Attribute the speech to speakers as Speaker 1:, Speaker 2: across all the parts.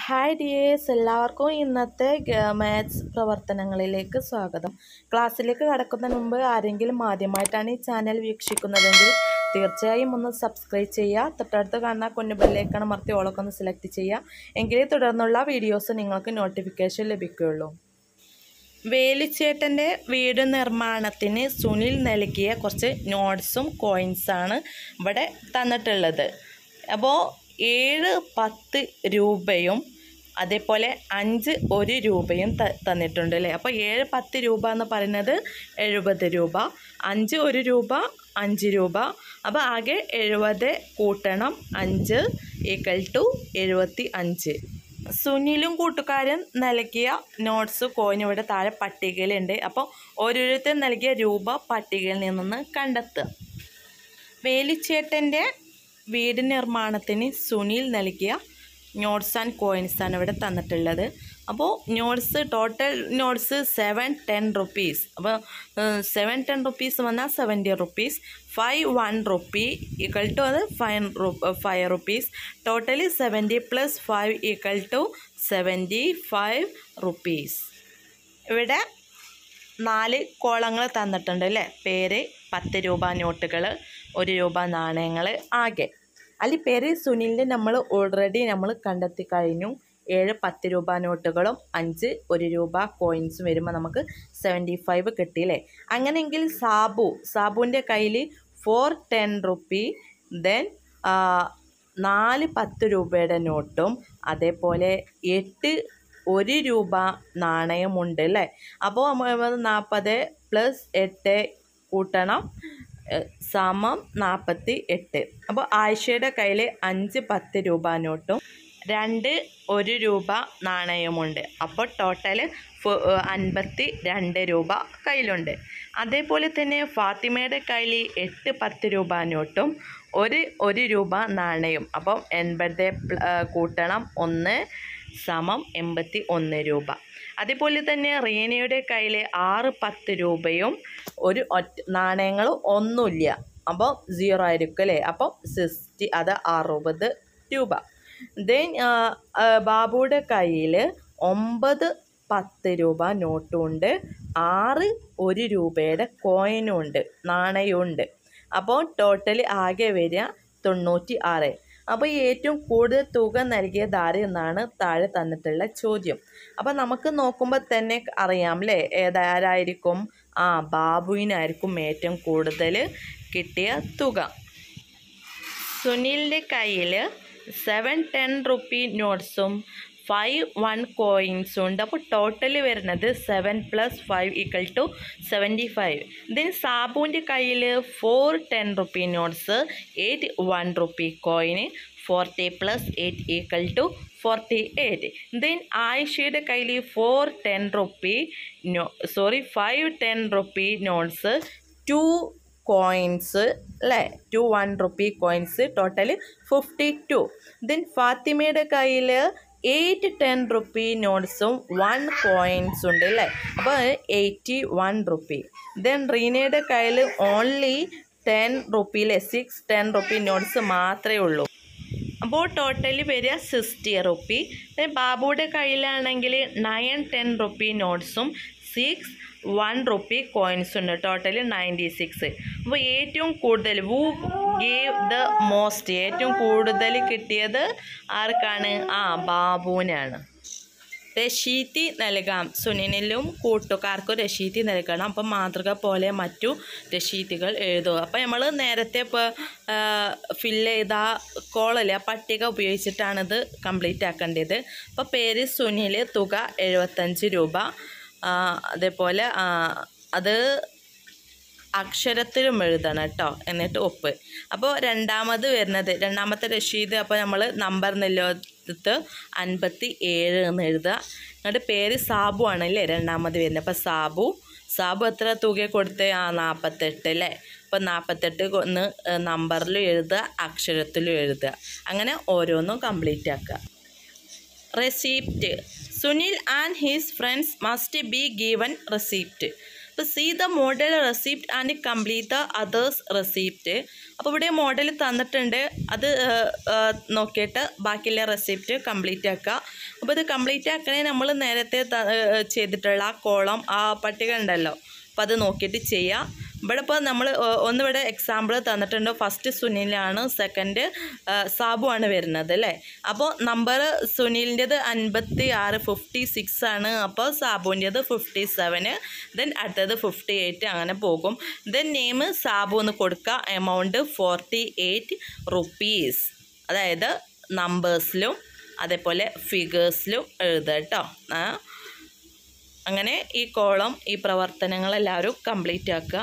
Speaker 1: Hi dears എല്ലാവർക്കും ഇന്നത്തെ maths പ്രവർത്തനങ്ങളിലേക്ക് സ്വാഗതം ക്ലാസ്സിലേക്ക് കടക്കുന്നതിന് മുമ്പ് ആരെങ്കിലും ആദ്യമായിട്ടാണ് ഈ ചാനൽ വീക്ഷിക്കുന്നതെങ്കിൽ തീർച്ചയായും ഒന്ന് സബ്സ്ക്രൈബ് ചെയ്യുക തൊട്ടടുത്ത് കാണുന്ന കുഞ്ഞു ബെല്ലേക്കാണ് മർത്തി ഓളൊക്കെ ഒന്ന് സെലക്ട് ചെയ്യുക എങ്കിലേ തുടർന്നുള്ള വീഡിയോസ് നിങ്ങൾക്ക് നോട്ടിഫിക്കേഷൻ ലഭിക്കുകയുള്ളൂ വേലിച്ചേട്ടൻ്റെ വീട് നിർമ്മാണത്തിന് സുനിൽ നൽകിയ കുറച്ച് നോട്ട്സും കോയിൻസാണ് ഇവിടെ തന്നിട്ടുള്ളത് അപ്പോൾ ഏഴ് പത്ത് രൂപയും അതേപോലെ അഞ്ച് ഒരു രൂപയും ത തന്നിട്ടുണ്ട് അല്ലേ അപ്പോൾ ഏഴ് പത്ത് രൂപ എന്ന് പറയുന്നത് എഴുപത് രൂപ അഞ്ച് ഒരു രൂപ അഞ്ച് രൂപ അപ്പോൾ ആകെ എഴുപത് കൂട്ടണം അഞ്ച് ഈക്വൽ ടു എഴുപത്തി അഞ്ച് സുനിലും കൂട്ടുകാരും നൽകിയ നോട്ട്സ് കോയിൻ ഇവിടെ താഴെ പട്ടികയിലുണ്ട് അപ്പോൾ ഓരോരുത്തർ നൽകിയ രൂപ പട്ടികയിൽ നിന്നൊന്ന് കണ്ടെത്തുക വേലിച്ചേട്ടൻ്റെ വീട് നിർമ്മാണത്തിന് സുനിൽ നൽകിയ നോട്ട്സ് ആൻഡ് കോയിൻസ് ആണ് ഇവിടെ തന്നിട്ടുള്ളത് അപ്പോൾ notes total notes seven ten rupees അപ്പോൾ സെവൻ ടെൻ റുപ്പീസ് വന്നാൽ seventy rupees five one rupee equal to അത് five five rupees totally seventy plus five equal to seventy five rupees ഇവിടെ നാല് കോളങ്ങൾ തന്നിട്ടുണ്ട് അല്ലേ പേര് പത്ത് രൂപ നോട്ടുകൾ ഒരു രൂപ നാണയങ്ങൾ ആകെ അതിൽ പേര് സുനിലിൻ്റെ നമ്മൾ ഓൾറെഡി നമ്മൾ കണ്ടെത്തി കഴിഞ്ഞു ഏഴ് പത്ത് രൂപ നോട്ടുകളും അഞ്ച് ഒരു രൂപ കോയിൻസും വരുമ്പോൾ നമുക്ക് സെവൻറ്റി ഫൈവ് കിട്ടിയില്ലേ അങ്ങനെയെങ്കിൽ സാബു സാബുവിൻ്റെ കയ്യിൽ ഫോർ ടെൻ റുപ്പി ദെൻ നാല് പത്ത് രൂപയുടെ നോട്ടും അതേപോലെ എട്ട് ഒരു രൂപ നാണയമുണ്ട് അല്ലേ അപ്പോൾ നമ്മൾ നാൽപ്പത് പ്ലസ് എട്ട് കൂട്ടണം സമം നാൽപ്പത്തി എട്ട് അപ്പോൾ ആയിഷയുടെ കയ്യിൽ അഞ്ച് പത്ത് രൂപ നോട്ടും രണ്ട് ഒരു രൂപ നാണയമുണ്ട് അപ്പോൾ ടോട്ടൽ അൻപത്തി രണ്ട് രൂപ കയ്യിലുണ്ട് അതേപോലെ തന്നെ ഫാത്തിമയുടെ കയ്യിൽ എട്ട് പത്ത് രൂപ നോട്ടും ഒരു ഒരു രൂപ നാണയം അപ്പം എൺപത് കൂട്ടണം ഒന്ന് സമം എൺപത്തി ഒന്ന് രൂപ അതേപോലെ തന്നെ റീനയുടെ കയ്യിൽ ആറ് പത്ത് രൂപയും ഒരു ഒറ്റ നാണയങ്ങളും ഒന്നുമില്ല അപ്പോൾ സീറോ ആയിരിക്കും അല്ലേ അപ്പം സിക്സ്റ്റി അത് അറുപത് രൂപ ദെൻ ബാബുയുടെ കയ്യിൽ ഒമ്പത് പത്ത് രൂപ നോട്ടും ഉണ്ട് ആറ് ഒരു രൂപയുടെ കോയിനും ഉണ്ട് നാണയവും അപ്പോൾ ടോട്ടൽ ആകെ വരിക തൊണ്ണൂറ്റി ആറ് അപ്പോൾ ഏറ്റവും കൂടുതൽ തുക നൽകിയത് ആര് എന്നാണ് താഴെ തന്നിട്ടുള്ള ചോദ്യം അപ്പോൾ നമുക്ക് നോക്കുമ്പോൾ തന്നെ അറിയാം അല്ലേ ഏതാരായിരിക്കും ആ ബാബുവിനായിരിക്കും ഏറ്റവും കൂടുതൽ കിട്ടിയ തുക സുനിലിൻ്റെ കയ്യിൽ സെവൻ ടെൻ റുപ്പി നോട്ട്സും ഫൈവ് വൺ കോയിൻസും ഉണ്ട് അപ്പോൾ ടോട്ടൽ വരുന്നത് seven plus five equal to seventy five then സാബുവിൻ്റെ കയ്യിൽ four ten rupee notes eight one rupee coin forty plus eight equal to forty eight then ആയിഷയുടെ കയ്യിൽ four ten rupee no sorry five ten rupee notes two coins അല്ലേ two one rupee coins total fifty two then ഫാത്തിമയുടെ കയ്യിൽ eight ten rupee നോട്ട്സും one കോയിൻസും ഉണ്ട് അല്ലേ അപ്പോൾ എയ്റ്റി വൺ റുപ്പി ദെൻ റീനയുടെ കയ്യിൽ ഓൺലി ടെൻ റുപ്പിയിലെ സിക്സ് ടെൻ റുപ്പി നോട്ട്സ് മാത്രമേ ഉള്ളൂ അപ്പോൾ ടോട്ടലി വരിക സിക്സ്റ്റി റുപ്പി ബാബുയുടെ കയ്യിലാണെങ്കിൽ നയൻ ടെൻ റുപ്പി നോട്ട്സും സിക്സ് വൺ റുപ്പി കോയിൻസ് ഉണ്ട് ടോട്ടൽ നയൻറ്റി സിക്സ് അപ്പോൾ ഏറ്റവും കൂടുതൽ വൂ ഗേവ് ദ മോസ്റ്റ് ഏറ്റവും കൂടുതൽ കിട്ടിയത് ആർക്കാണ് ആ ബാബുവിനാണ് രശീതി നൽകാം സുനിലിലും കൂട്ടുകാർക്കും രശീതി നൽകണം അപ്പം മാതൃക പോലെ മറ്റു രശീതികൾ എഴുതുക അപ്പം നമ്മൾ നേരത്തെ ഇപ്പോൾ ഫില്ല് ചെയ്ത കോളല്ല പട്ടിക ഉപയോഗിച്ചിട്ടാണിത് കംപ്ലീറ്റ് ആക്കേണ്ടത് അപ്പോൾ പേര് സുനിൽ തുക എഴുപത്തഞ്ച് രൂപ അതേപോലെ അത് അക്ഷരത്തിലും എഴുതണം കേട്ടോ എന്നിട്ട് ഒപ്പ് അപ്പോൾ രണ്ടാമത് വരുന്നത് രണ്ടാമത്തെ രശീദ് അപ്പോൾ നമ്മൾ നമ്പർ നിലോത്ത് അൻപത്തി ഏഴ് എന്ന് എഴുതുക എന്നിട്ട് പേര് സാബു ആണല്ലേ രണ്ടാമത് വരുന്നത് അപ്പോൾ സാബു സാബു എത്ര തുക കൊടുത്ത് ആ നാൽപ്പത്തെട്ട് അല്ലേ അപ്പോൾ നാൽപ്പത്തെട്ട് ഒന്ന് നമ്പറിലും എഴുതുക അക്ഷരത്തിലും എഴുതുക അങ്ങനെ ഓരോന്നും കംപ്ലീറ്റ് ആക്കുക receipt Sunil and his friends must be given receipt അപ്പോൾ see the model receipt and complete the others receipt അപ്പോൾ ഇവിടെ മോഡൽ തന്നിട്ടുണ്ട് അത് ഏഹ്, ഏഹ്, നോക്കിയിട്ട് ബാക്കിയുള്ള റെസിപ്റ്റ് കംപ്ലീറ്റ് ആക്കുക അപ്പോൾ ഇത് കംപ്ലീറ്റ് ആക്കണേ നമ്മൾ നേരത്തെ ത- ഏഹ്, ചെയ്തിട്ടുള്ള ആ കോളം ആ പട്ടിക ഉണ്ടല്ലോ അപ്പോൾ അത് നോക്കിയിട്ട് ചെയ്യുക ഇവിടെ ഇപ്പോൾ നമ്മൾ ഒന്നിവിടെ എക്സാമ്പിൾ തന്നിട്ടുണ്ട് ഫസ്റ്റ് സുനിലാണ് സെക്കൻഡ് സാബു ആണ് വരുന്നത് അല്ലേ അപ്പോൾ നമ്പർ സുനിലിൻ്റെത് അൻപത്തി ആറ് ഫിഫ്റ്റി സിക്സ് ആണ് അപ്പോൾ സാബുവിൻ്റെത് ഫിഫ്റ്റി സെവന് ദെൻ അടുത്തത് ഫിഫ്റ്റി എയ്റ്റ് അങ്ങനെ പോകും ദെൻ നെയിം സാബു എന്ന് കൊടുക്കുക എമൗണ്ട് ഫോർട്ടി എയ്റ്റ് റുപ്പീസ് അതായത് നമ്പേഴ്സിലും അതേപോലെ ഫിഗേഴ്സിലും എഴുതുക കേട്ടോ ആ അങ്ങനെ ഈ കോളം ഈ പ്രവർത്തനങ്ങളെല്ലാവരും കംപ്ലീറ്റ് ആക്കുക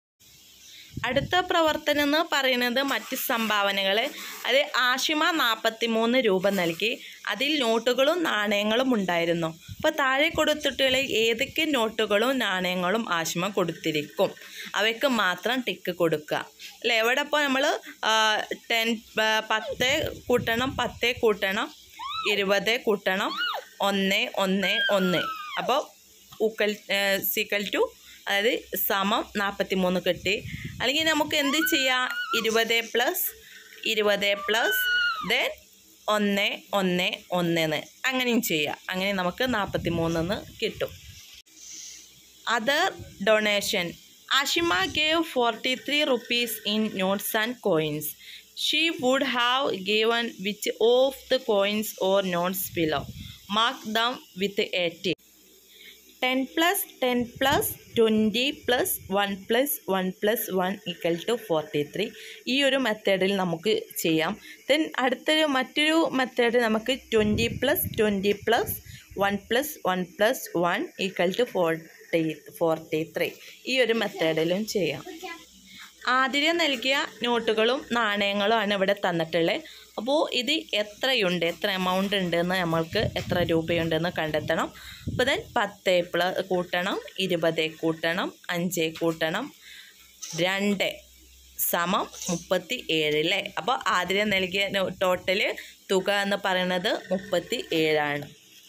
Speaker 1: അടുത്ത പ്രവർത്തനം എന്ന് പറയുന്നത് മറ്റ് സംഭാവനകൾ അത് ആഷിമ നാൽപ്പത്തി മൂന്ന് രൂപ നൽകി അതിൽ നോട്ടുകളും നാണയങ്ങളും ഉണ്ടായിരുന്നു അപ്പോൾ താഴെ കൊടുത്തിട്ടുള്ള ഏതൊക്കെ നോട്ടുകളും നാണയങ്ങളും ആഷിമ കൊടുത്തിരിക്കും അവയ്ക്ക് മാത്രം ടിക്ക് കൊടുക്കുക അല്ലേ എവിടെ ഇപ്പോൾ നമ്മൾ ടെൻ പത്ത് കൂട്ടണം പത്ത് കൂട്ടണം ഇരുപത് കൂട്ടണം ഒന്ന് ഒന്ന് ഒന്ന് അപ്പോൾ ഉക്കൽ സീക്കൽ ടു അതായത് സമം നാൽപ്പത്തി മൂന്ന് കിട്ടി അല്ലെങ്കിൽ നമുക്ക് എന്ത് ചെയ്യാം ഇരുപത് പ്ലസ് ഇരുപത് പ്ലസ് ദെൻ ഒന്ന് ഒന്ന് ഒന്നെന്ന് അങ്ങനെയും ചെയ്യാം അങ്ങനെ നമുക്ക് നാൽപ്പത്തി മൂന്നെന്ന് കിട്ടും other donation Ashima gave forty three rupees in notes and coins she would have given which of the coins or notes below mark them with eighty ten plus ten plus twenty plus one plus one plus one equal to forty three ഈ ഒരു മെത്തേഡിൽ നമുക്ക് ചെയ്യാം then അടുത്തൊരു മറ്റൊരു method നമുക്ക് twenty plus twenty plus one plus one plus one equal to forty forty three ഈ ഒരു മെത്തേഡിലും ചെയ്യാം ആതിരം നൽകിയ നോട്ടുകളും നാണയങ്ങളും ആണ് ഇവിടെ തന്നിട്ടുള്ളത് അപ്പോൾ ഇത് എത്രയുണ്ട് എത്ര എമൗണ്ട് ഉണ്ടെന്ന് നമ്മൾക്ക് എത്ര രൂപയുണ്ടെന്ന് കണ്ടെത്തണം അപ്പോൾ ദെൻ പത്ത് പ്ലസ് കൂട്ടണം ഇരുപത് കൂട്ടണം അഞ്ച് കൂട്ടണം രണ്ട് സമം മുപ്പത്തി ഏഴ് അല്ലേ അപ്പോൾ ആതിരം നൽകിയ ടോട്ടൽ തുക എന്ന് പറയുന്നത് മുപ്പത്തി ഏഴാണ്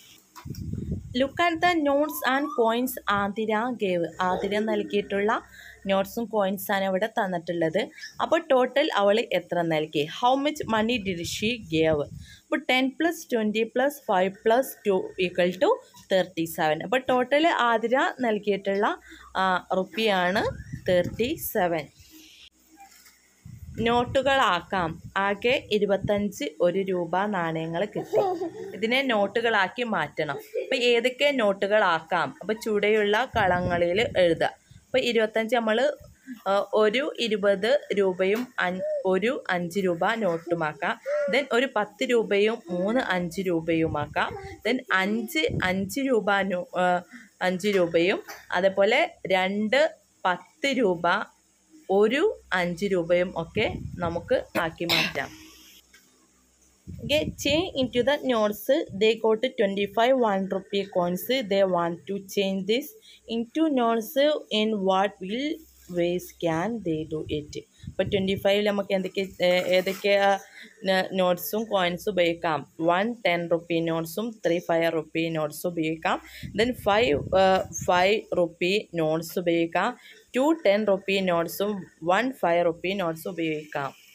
Speaker 1: look at the notes and coins Athira gave Athira നൽകിയിട്ടുള്ള നോട്ട്സും കോയിൻസാണ് ഇവിടെ തന്നിട്ടുള്ളത് അപ്പോൾ ടോട്ടൽ അവൾ എത്ര നൽകി how much money did she gave അപ്പോൾ ten plus twenty plus five plus two equal to thirty seven അപ്പോൾ ടോട്ടൽ ആതിര നൽകിയിട്ടുള്ള റുപ്പിയാണ് തേർട്ടി സെവൻ നോട്ടുകളാക്കാം ആകെ ഇരുപത്തഞ്ച് ഒരു രൂപ നാണയങ്ങൾ കിട്ടും ഇതിനെ നോട്ടുകളാക്കി മാറ്റണം അപ്പോൾ ഏതൊക്കെ നോട്ടുകളാക്കാം അപ്പോൾ ചുവടെയുള്ള കളങ്ങളിൽ എഴുതുക അപ്പോൾ ഇരുപത്തഞ്ച് നമ്മൾ ഒരു ഇരുപത് രൂപയും അഞ്ച് ഒരു അഞ്ച് രൂപ നോട്ടുമാക്കാം ദെൻ ഒരു പത്ത് രൂപയും മൂന്ന് അഞ്ച് രൂപയുമാക്കാം ദെൻ അഞ്ച് അഞ്ച് രൂപ നോ ആ, അഞ്ച് രൂപയും അതേപോലെ രണ്ട് പത്ത് രൂപ ഒരു അഞ്ച് രൂപയും ഒക്കെ നമുക്ക് ആക്കി മാറ്റാം Okay, change into the notes. They got 25 1 rupee coins. They want to change this into notes. In what will ways can they do it? ഇപ്പോൾ ട്വൻറ്റി ഫൈവിൽ നമുക്ക് എന്തൊക്കെ ഏ- ഏതൊക്കെ നോട്ട്സും കോയിൻസും ഉപയോഗിക്കാം വൺ ടെൻ റുപ്പി നോട്ട്സും ത്രീ ഫൈവ് റുപ്പി നോട്ട്സും ഉപയോഗിക്കാം then five five rupee notes ഉപയോഗിക്കാം ടു ടെൻ റുപ്പി നോട്ട്സും വൺ ഫൈവ് റുപ്പി നോട്ട്സും ഉപയോഗിക്കാം